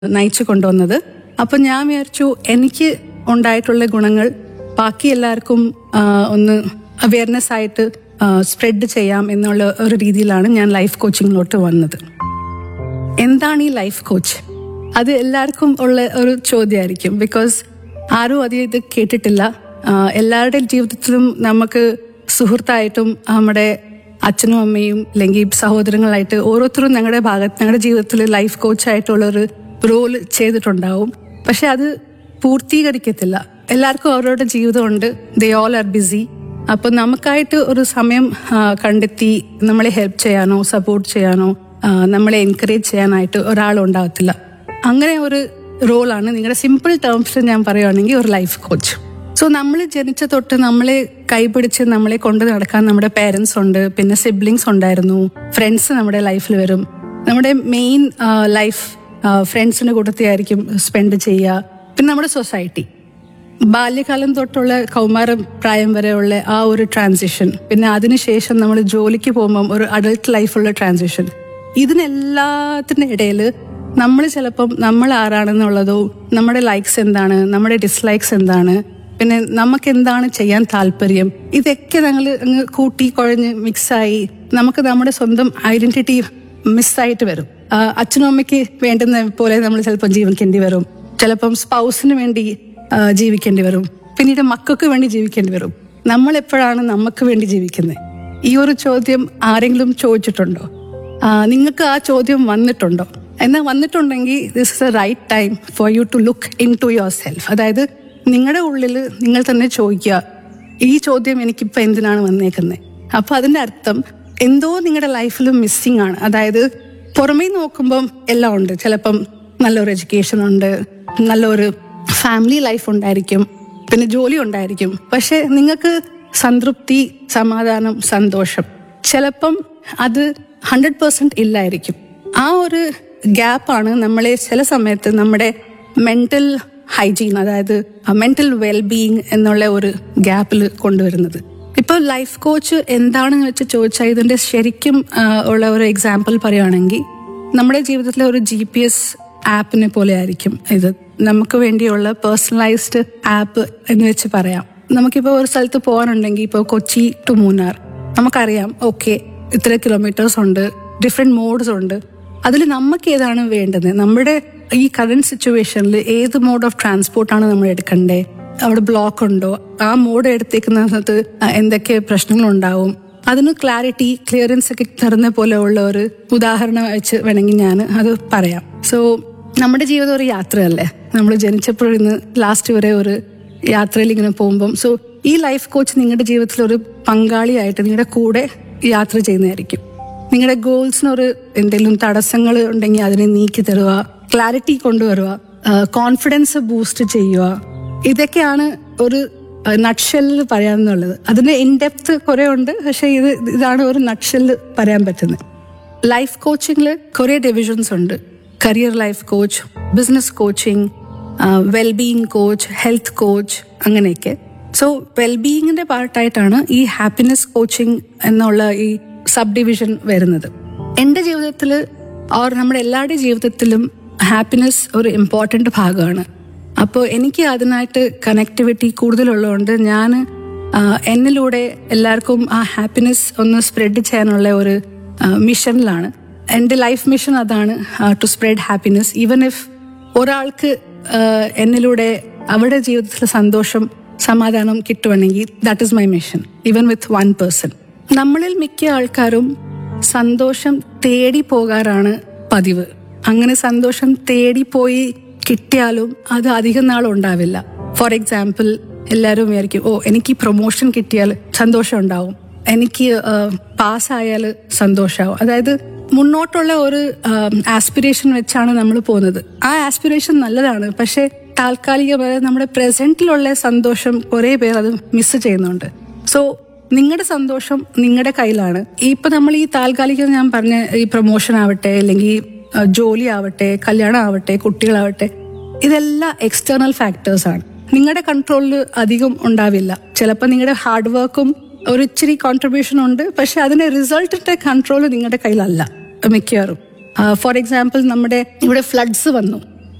നയിച്ചു കൊണ്ടുവന്നത് അപ്പൊ ഞാൻ വിചാരിച്ചു എനിക്ക് ഉണ്ടായിട്ടുള്ള ഗുണങ്ങൾ ബാക്കി എല്ലാവർക്കും ആ, ഒന്ന് അവയർനെസ് ആയിട്ട് സ്പ്രെഡ് ചെയ്യാം എന്നുള്ള ഒരു രീതിയിലാണ് ഞാൻ ലൈഫ് കോച്ചിങ്ങിലോട്ട് വന്നത് എന്താണ് ഈ ലൈഫ് കോച്ച് അത് എല്ലാവർക്കും ഉള്ള ഒരു ചോദ്യമായിരിക്കും ബിക്കോസ് ആരും അധികം ഇത് കേട്ടിട്ടില്ല ആ, എല്ലാവരുടെയും ജീവിതത്തിലും നമുക്ക് സുഹൃത്തായിട്ടും നമ്മുടെ അച്ഛനും അമ്മയും അല്ലെങ്കിൽ സഹോദരങ്ങളായിട്ട് ഓരോരുത്തരും ഞങ്ങളുടെ ഭാഗത്ത് ഞങ്ങളുടെ ജീവിതത്തിൽ ലൈഫ് കോച്ചായിട്ടുള്ള ഒരു റോൾ ചെയ്തിട്ടുണ്ടാവും പക്ഷെ അത് പൂർത്തീകരിക്കത്തില്ല എല്ലാവർക്കും അവരുടെ ജീവിതമുണ്ട് ദേ ഓൾ ആർ ബിസി അപ്പൊ നമുക്കായിട്ട് ഒരു സമയം ആ, കണ്ടെത്തി നമ്മളെ ഹെൽപ്പ് ചെയ്യാനോ സപ്പോർട്ട് ചെയ്യാനോ ആ, നമ്മളെ എൻകറേജ് ചെയ്യാനായിട്ട് ഒരാളുണ്ടാകത്തില്ല അങ്ങനെ ഒരു റോളാണ് നിങ്ങളുടെ സിമ്പിൾ ടേംസിൽ ഞാൻ പറയുകയാണെങ്കിൽ ഒരു ലൈഫ് കോച്ച് സോ നമ്മൾ ജനിച്ച തൊട്ട് നമ്മളെ കൈപിടിച്ച് നമ്മളെ കൊണ്ട് നടക്കാൻ നമ്മുടെ പേരൻസ് ഉണ്ട് പിന്നെ സിബ്ലിങ്സ് ഉണ്ടായിരുന്നു ഫ്രണ്ട്സ് നമ്മുടെ ലൈഫിൽ വരും നമ്മുടെ മെയിൻ ലൈഫ് ഫ്രണ്ട്സിന്റെ കൂട്ടത്തിലായിരിക്കും സ്പെൻഡ് ചെയ്യുക പിന്നെ നമ്മുടെ സൊസൈറ്റി ബാല്യകാലം തൊട്ടുള്ള കൗമാര പ്രായം വരെയുള്ള ആ ഒരു ട്രാൻസിഷൻ പിന്നെ അതിനുശേഷം നമ്മൾ ജോലിക്ക് പോകുമ്പം ഒരു അഡൾട്ട് ലൈഫുള്ള ട്രാൻസിഷൻ ഇതിനെല്ലാത്തിൻ്റെ ഇടയിൽ നമ്മൾ ചിലപ്പം നമ്മൾ ആരാണെന്നുള്ളതോ നമ്മുടെ ലൈക്സ് എന്താണ് നമ്മുടെ ഡിസ്ലൈക്സ് എന്താണ് പിന്നെ നമുക്ക് എന്താണ് ചെയ്യാൻ താല്പര്യം ഇതൊക്കെ ഞങ്ങൾ അങ്ങ് കൂട്ടി കുഴഞ്ഞ് മിക്സായി നമുക്ക് നമ്മുടെ സ്വന്തം ഐഡന്റിറ്റി മിസ്സായിട്ട് വരും ആ, അച്ഛനും അമ്മയ്ക്ക് വേണ്ടുന്ന പോലെ നമ്മൾ ചിലപ്പം ജീവിക്കേണ്ടി വരും ചിലപ്പം സ്പൗസിന് വേണ്ടി ആ, ജീവിക്കേണ്ടി വരും പിന്നീട് മക്കൾക്ക് വേണ്ടി ജീവിക്കേണ്ടി വരും നമ്മൾ എപ്പോഴാണ് നമുക്ക് വേണ്ടി ജീവിക്കുന്നത് ഈ ഒരു ചോദ്യം ആരെങ്കിലും ചോദിച്ചിട്ടുണ്ടോ ആ, നിങ്ങൾക്ക് ആ ചോദ്യം വന്നിട്ടുണ്ടോ എന്നാൽ വന്നിട്ടുണ്ടെങ്കിൽ this is a right time for you to look into yourself അതായത് നിങ്ങളുടെ ഉള്ളിൽ നിങ്ങൾ തന്നെ ചോദിക്കുക ഈ ചോദ്യം എനിക്കിപ്പോൾ എന്തിനാണ് വന്നേക്കുന്നത് അപ്പോൾ അതിൻ്റെ അർത്ഥം എന്തോ നിങ്ങളുടെ ലൈഫിൽ മിസ്സിംഗ് ആണ് അതായത് പുറമേ നോക്കുമ്പം എല്ലാം ഉണ്ട് ചിലപ്പം നല്ലൊരു എഡ്യൂക്കേഷൻ ഉണ്ട് നല്ലൊരു ഫാമിലി ലൈഫ് ഉണ്ടായിരിക്കും പിന്നെ ജോലി ഉണ്ടായിരിക്കും പക്ഷെ നിങ്ങൾക്ക് സംതൃപ്തി സമാധാനം സന്തോഷം ചിലപ്പം അത് ഹൺഡ്രഡ് പെർസെന്റ് ഇല്ലായിരിക്കും ആ ഒരു ഗ്യാപ്പാണ് നമ്മളെ ചില സമയത്ത് നമ്മുടെ മെന്റൽ ഹൈജീൻ അതായത് മെന്റൽ വെൽബീയിങ് എന്നുള്ള ഒരു ഗ്യാപ്പിൽ കൊണ്ടുവരുന്നത് ഇപ്പോൾ ലൈഫ് കോച്ച് എന്താണെന്ന് വെച്ച് ചോദിച്ചാൽ ഇതിന്റെ ശരിക്കും ആ, ഉള്ള ഒരു എക്സാമ്പിൾ പറയുകയാണെങ്കിൽ നമ്മുടെ ജീവിതത്തിലെ ഒരു ജി പി എസ് ആപ്പിനെ പോലെ ആയിരിക്കും ഇത് നമുക്ക് വേണ്ടിയുള്ള പേഴ്സണലൈസ്ഡ് ആപ്പ് എന്ന് വെച്ച് പറയാം നമുക്കിപ്പോൾ ഒരു സ്ഥലത്ത് പോകാനുണ്ടെങ്കിൽ ഇപ്പോൾ കൊച്ചി ടു മൂന്നാർ നമുക്കറിയാം ഓക്കെ ഇത്ര കിലോമീറ്റേഴ്സ് ഉണ്ട് ഡിഫറെന്റ് മോഡ്സ് ഉണ്ട് അതിൽ നമുക്ക് ഏതാണ് വേണ്ടത് നമ്മുടെ ഈ കറണ്ട് സിറ്റുവേഷനിൽ ഏത് മോഡ് ഓഫ് ട്രാൻസ്പോർട്ടാണ് നമ്മൾ എടുക്കണ്ടേ അവിടെ ബ്ലോക്ക് ഉണ്ടോ ആ മോഡ് എടുത്തേക്കുന്നത് എന്തൊക്കെ പ്രശ്നങ്ങളുണ്ടാവും അതിന് ക്ലാരിറ്റി ക്ലിയറൻസ് ഒക്കെ തരുന്ന പോലെയുള്ള ഒരു ഉദാഹരണം വെച്ച് വേണമെങ്കിൽ ഞാൻ അത് പറയാം സോ നമ്മുടെ ജീവിതം ഒരു യാത്രയല്ലേ നമ്മൾ ജനിച്ചപ്പോഴും ഇന്ന് ലാസ്റ്റ് വരെ ഒരു യാത്രയിൽ ഇങ്ങനെ പോകുമ്പം സോ ഈ ലൈഫ് കോച്ച് നിങ്ങളുടെ ജീവിതത്തിൽ ഒരു പങ്കാളിയായിട്ട് നിങ്ങളുടെ കൂടെ യാത്ര ചെയ്യുന്നതായിരിക്കും നിങ്ങളുടെ ഗോൾസിന് ഒരു എന്തെങ്കിലും തടസ്സങ്ങൾ ഉണ്ടെങ്കിൽ അതിനെ നീക്കി തരുക ക്ലാരിറ്റി കൊണ്ടുവരിക കോൺഫിഡൻസ് ബൂസ്റ്റ് ചെയ്യുക ഇതൊക്കെയാണ് ഒരു നട്ഷെല്ലിൽ പറയാമെന്നുള്ളത് അതിന്റെ ഇൻഡെപ്ത് കുറെ ഉണ്ട് പക്ഷെ ഇത് ഇതാണ് ഒരു നട്ഷെല്ലിൽ പറയാൻ പറ്റുന്നത് ലൈഫ് കോച്ചിങ്ങിൽ കുറേ ഡിവിഷൻസ് ഉണ്ട് career life coach business coaching wellbeing coach health coach അങ്ങനെയൊക്കെ സോ വെൽബീയിങ്ങിന്റെ പാർട്ടായിട്ടാണ് ഈ ഹാപ്പിനെസ് കോച്ചിങ് എന്നുള്ള ഈ സബ് ഡിവിഷൻ വരുന്നത് എൻ്റെ ജീവിതത്തിൽ ഓർ നമ്മുടെ എല്ലാവരുടെയും ജീവിതത്തിലും ഹാപ്പിനെസ് ഒരു ഇമ്പോർട്ടൻ്റ് ഭാഗമാണ് അപ്പോൾ എനിക്ക് അതിനായിട്ട് കണക്ടിവിറ്റി കൂടുതലുള്ളതുകൊണ്ട് ഞാൻ എന്നിലൂടെ എല്ലാവർക്കും ആ ഹാപ്പിനെസ് ഒന്ന് സ്പ്രെഡ് ചെയ്യാനുള്ള ഒരു മിഷനിലാണ് എൻ്റെ ലൈഫ് മിഷൻ അതാണ് to spread happiness even if ഒരാൾക്ക് ആ, എന്നിലൂടെ അവരുടെ ജീവിതത്തിൽ സന്തോഷം സമാധാനം കിട്ടുവാണെങ്കിൽ that is my mission even with one person നമ്മളിൽ മിക്ക ആൾക്കാരും സന്തോഷം തേടി പോകാറാണ് പതിവ് അങ്ങനെ സന്തോഷം തേടി പോയി കിട്ടിയാലും അത് അധികം നാൾ ഉണ്ടാവില്ല ഫോർ എക്സാമ്പിൾ എല്ലാവരും വിചാരിക്കും ഓ എനിക്ക് പ്രൊമോഷൻ കിട്ടിയാൽ സന്തോഷം ഉണ്ടാവും എനിക്ക് പാസ്സായാൽ സന്തോഷമാവും അതായത് മുന്നോട്ടുള്ള ഒരു ആസ്പിറേഷൻ വെച്ചാണ് നമ്മൾ പോകുന്നത് ആ ആസ്പിറേഷൻ നല്ലതാണ് പക്ഷെ താൽക്കാലികമായി നമ്മുടെ പ്രസന്റിലുള്ള സന്തോഷം കുറെ പേർ അത് മിസ് ചെയ്യുന്നുണ്ട് സോ നിങ്ങളുടെ സന്തോഷം നിങ്ങളുടെ കയ്യിലാണ് ഇപ്പൊ നമ്മൾ ഈ താൽക്കാലികം ഞാൻ പറഞ്ഞ ഈ പ്രൊമോഷൻ ആവട്ടെ അല്ലെങ്കിൽ ആ, ജോലി ആവട്ടെ കല്യാണം ആവട്ടെ കുട്ടികളാവട്ടെ ഇതെല്ലാം എക്സ്റ്റേണൽ ഫാക്ടേഴ്സ് ആണ് നിങ്ങളുടെ കൺട്രോളിൽ അധികം ഉണ്ടാവില്ല ചിലപ്പോൾ നിങ്ങളുടെ ഹാർഡ് വർക്കും ഒരു ഇച്ചിരി കോൺട്രിബ്യൂഷൻ ഉണ്ട് പക്ഷെ അതിന്റെ റിസൾട്ടിന്റെ കൺട്രോൾ നിങ്ങളുടെ കയ്യിലല്ല മിക്കവാറും ഫോർ എക്സാമ്പിൾ നമ്മുടെ ഇവിടെ ഫ്ലഡ്സ് വന്നു